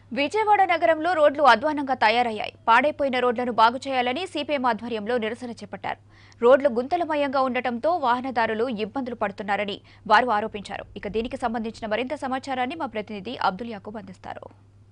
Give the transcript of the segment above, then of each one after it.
విజయవాడ నగరంలో రోడ్లు అధ్వానంగా తయారయ్యాయి పాడైపోయిన రోడ్లను బాగు చేయాలని సిపిఎం ఆధ్వర్యంలో నిరసన చేపట్టారు రోడ్లు గుంతలమయంగా ఉండటంతో వాహనదారులు ఇబ్బందులు పడుతున్నారని వారు ఆరోపించారు ఇక దీనికి సంబంధించిన మరింత సమాచారాన్ని మా ప్రతినిధి అబ్దుల్ యాకూబ్ అందిస్తారు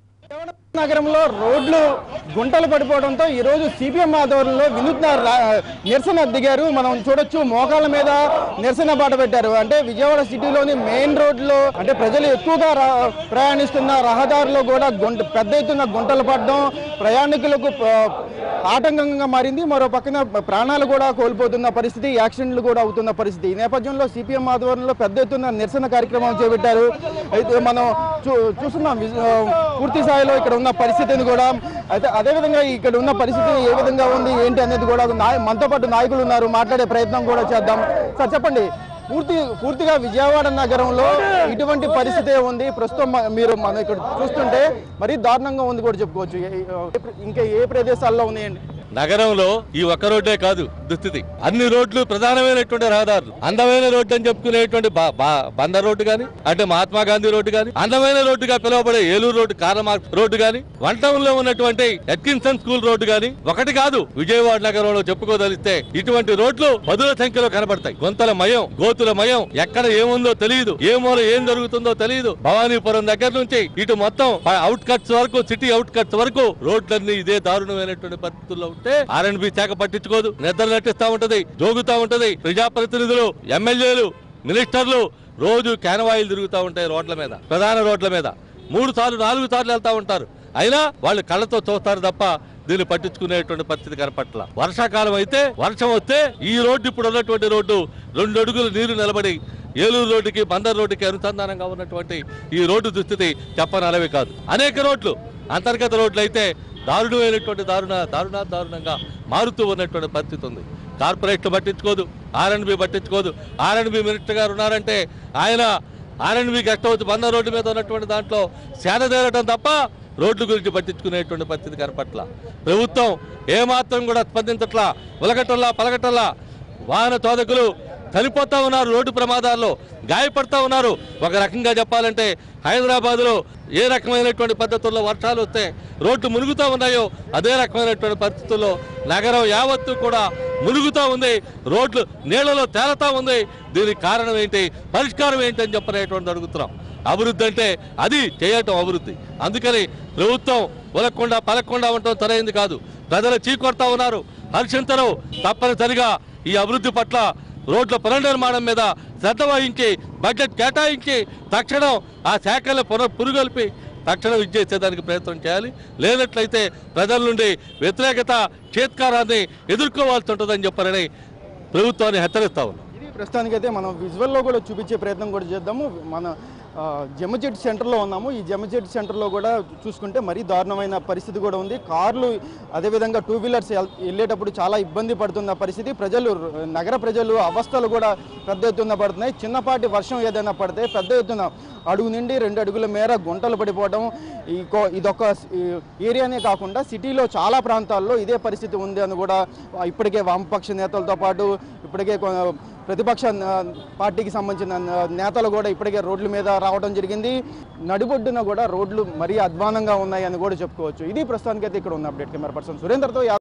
నగరంలో రోడ్లు గుంటలు పడిపోవడంతో ఈ రోజు సిపిఎం ఆధ్వర్యంలో వినూత్న రా- నిరసన దిగారు మనం చూడొచ్చు మోకాళ్ళ మీద నిరసన బాట పెట్టారు అంటే విజయవాడ సిటీలోని మెయిన్ రోడ్లో అంటే ప్రజలు ఎక్కువగా రా- ప్రయాణిస్తున్న రహదారిలో కూడా గుంట పెద్ద ఎత్తున గుంటలు పడడం ప్రయాణికులకు ప- ఆటంకంగా మారింది మరో పక్కన ప్రాణాలు కూడా కోల్పోతున్న పరిస్థితి యాక్సిడెంట్లు కూడా అవుతున్న పరిస్థితి ఈ నేపథ్యంలో సిపిఎం ఆధ్వర్యంలో పెద్ద ఎత్తున నిరసన కార్యక్రమం చేపట్టారు అయితే మనం చూ చూస్తున్నాం విజ- ఆ, పూర్తి స్థాయిలో ఇక్కడ ఉన్న పరిస్థితిని కూడా అయితే అదేవిధంగా ఇక్కడ ఉన్న పరిస్థితి ఏ విధంగా ఉంది ఏంటి అనేది కూడా నాయ- మనతో పాటు నాయకులు ఉన్నారు మాట్లాడే ప్రయత్నం కూడా చేద్దాం సార్ చెప్పండి పూర్తి పూర్తిగా విజయవాడ నగరంలో ఇటువంటి పరిస్థితే ఉంది ప్రస్తుతం మ- మీరు మనం ఇక్కడ చూస్తుంటే మరీ దారుణంగా ఉంది కూడా చెప్పుకోవచ్చు ఏ- ఏ- ఇంకా ఏ ప్రదేశాల్లో ఉన్నాయండి నగరంలో ఈ ఒక్క రోడ్డే కాదు దుస్థితి అన్ని రోడ్లు ప్రధానమైనటువంటి రహదారులు అందమైన రోడ్డు అని చెప్పుకునేటువంటి బా- బా- బందర్ రోడ్డు గాని అంటే మహాత్మా గాంధీ రోడ్డు గాని అందమైన రోడ్డుగా పిలువబడే ఏలూరు రోడ్డు కారమార్క్ రోడ్డు గాని వన్ టౌన్ లో ఉన్నటువంటి ఎట్కిన్సన్ స్కూల్ రోడ్డు గాని ఒకటి కాదు విజయవాడ నగరంలో చెప్పుకోదలిస్తే ఇటువంటి రోడ్లు పదుల సంఖ్యలో కనబడతాయి గొంతల మయం గోతుల మయం ఎక్కడ ఏముందో తెలియదు ఏ మూల ఏం జరుగుతుందో తెలియదు భవానీపురం దగ్గర నుంచి ఇటు మొత్తం అవుట్ కట్స్ వరకు సిటీ అవుట్ కట్స్ వరకు రోడ్లన్నీ ఇదే దారుణమైనటువంటి పరిస్థితుల్లో ఉంటే ఆర్ఎన్బి శాఖ పట్టించుకోదు నిద్ర నటిస్తా ఉంటది జోగుతా ఉంటది ప్రజాప్రతినిధులు ఎమ్మెల్యేలు మినిస్టర్లు రోజు క్యానవాయిలు తిరుగుతూ ఉంటాయి రోడ్ల మీద ప్రధాన రోడ్ల మీద మూడు సార్లు నాలుగు సార్లు వెళ్తా ఉంటారు అయినా వాళ్ళు కళ్ళతో చూస్తారు తప్ప దీన్ని పట్టించుకునేటువంటి పరిస్థితి కనపట్ల వర్షాకాలం అయితే వర్షం వస్తే ఈ రోడ్డు ఇప్పుడు ఉన్నటువంటి రోడ్డు రెండు అడుగులు నీరు నిలబడి ఏలూరు రోడ్డుకి బందర్ రోడ్డుకి అనుసంధానంగా ఉన్నటువంటి ఈ రోడ్డు దుస్థితి చెప్పనలవి కాదు అనేక రోడ్లు అంతర్గత రోడ్లు అయితే దారుణమైనటువంటి దారుణ దారుణ దారుణంగా మారుతూ ఉన్నటువంటి పరిస్థితి ఉంది కార్పొరేట్లు పట్టించుకోదు ఆర్ఎన్బి పట్టించుకోదు ఆర్ఎన్బి మినిస్టర్ గారు ఉన్నారంటే ఆయన RNB guest house Bandar road మీద ఉన్నటువంటి దాంట్లో సేదతేరటం తప్ప రోడ్ల గురించి పట్టించుకునేటువంటి పరిస్థితి కనపట్ల ప్రభుత్వం ఏమాత్రం కూడా స్పందించట్లా ఉలగటల్లా పలగటల్లా వాహన చోదకులు చనిపోతా ఉన్నారు రోడ్డు ప్రమాదాల్లో గాయపడతా ఉన్నారు ఒక రకంగా చెప్పాలంటే హైదరాబాద్లో ఏ రకమైనటువంటి పద్ధతుల్లో వర్షాలు వస్తే రోడ్లు మునుగుతూ ఉన్నాయో అదే రకమైనటువంటి పరిస్థితుల్లో నగరం యావత్తు కూడా మునుగుతూ ఉంది రోడ్లు నీళ్లలో తేలుతా ఉంది దీనికి కారణం ఏంటి పరిష్కారం ఏంటి అని చెప్పనేటువంటి అడుగుతున్నాం అభివృద్ధి అంటే అది చేయటం అభివృద్ధి అందుకని ప్రభుత్వం ఉలక్కుండా పలక్కుండా ఉండటం సరైంది కాదు ప్రజలు చీకొడతా ఉన్నారు హర్షించరు తప్పనిసరిగా ఈ అభివృద్ధి పట్ల రోడ్ల పునర్నిర్మాణం మీద శ్రద్ధ వహించి బడ్జెట్ కేటాయించి తక్షణం ఆ శాఖలు పునః పురుగొల్పి తక్షణం ఇచ్చేసేదానికి ప్రయత్నం చేయాలి లేనట్లయితే ప్రజల నుండి వ్యతిరేకత చేత్కారాన్ని ఎదుర్కోవాల్సి ఉంటుందని చెప్పారని ప్రభుత్వాన్ని హెచ్చరిస్తా ఉన్నాం ఇది ప్రస్తుతానికైతే మనం విజువల్లో కూడా చూపించే ప్రయత్నం కూడా చేద్దాము మన ఆ, జమ్మచెట్టు సెంటర్లో ఉన్నాము ఈ జమ్మచెట్టు సెంటర్లో కూడా చూసుకుంటే మరీ దారుణమైన పరిస్థితి కూడా ఉంది కార్లు అదేవిధంగా టూ వీలర్స్ వెల్- వెళ్ళేటప్పుడు చాలా ఇబ్బంది పడుతున్న పరిస్థితి ప్రజలు నగర ప్రజలు అవస్థలు కూడా పెద్ద ఎత్తున పడుతున్నాయి చిన్నపాటి వర్షం ఏదైనా పడితే పెద్ద ఎత్తున అడుగు నుండి రెండు అడుగుల మేర గుంటలు పడిపోవడం ఈ కో- ఇదొక ఈ ఏరియానే కాకుండా సిటీలో చాలా ప్రాంతాల్లో ఇదే పరిస్థితి ఉంది అని కూడా ఇప్పటికే వామపక్ష నేతలతో పాటు ఇప్పటికే కొ- ప్రతిపక్ష న- పార్టీకి సంబంధించిన న- నేతలు కూడా ఇప్పటికే రోడ్ల మీద రావడం జరిగింది నడిబొడ్డున కూడా రోడ్లు మరీ అధ్వానంగా ఉన్నాయని కూడా చెప్పుకోవచ్చు ఇది ప్రస్తుతానికైతే ఇక్కడ ఉన్న అప్డేట్ కెమెరా పర్సన్ సురేందర్తో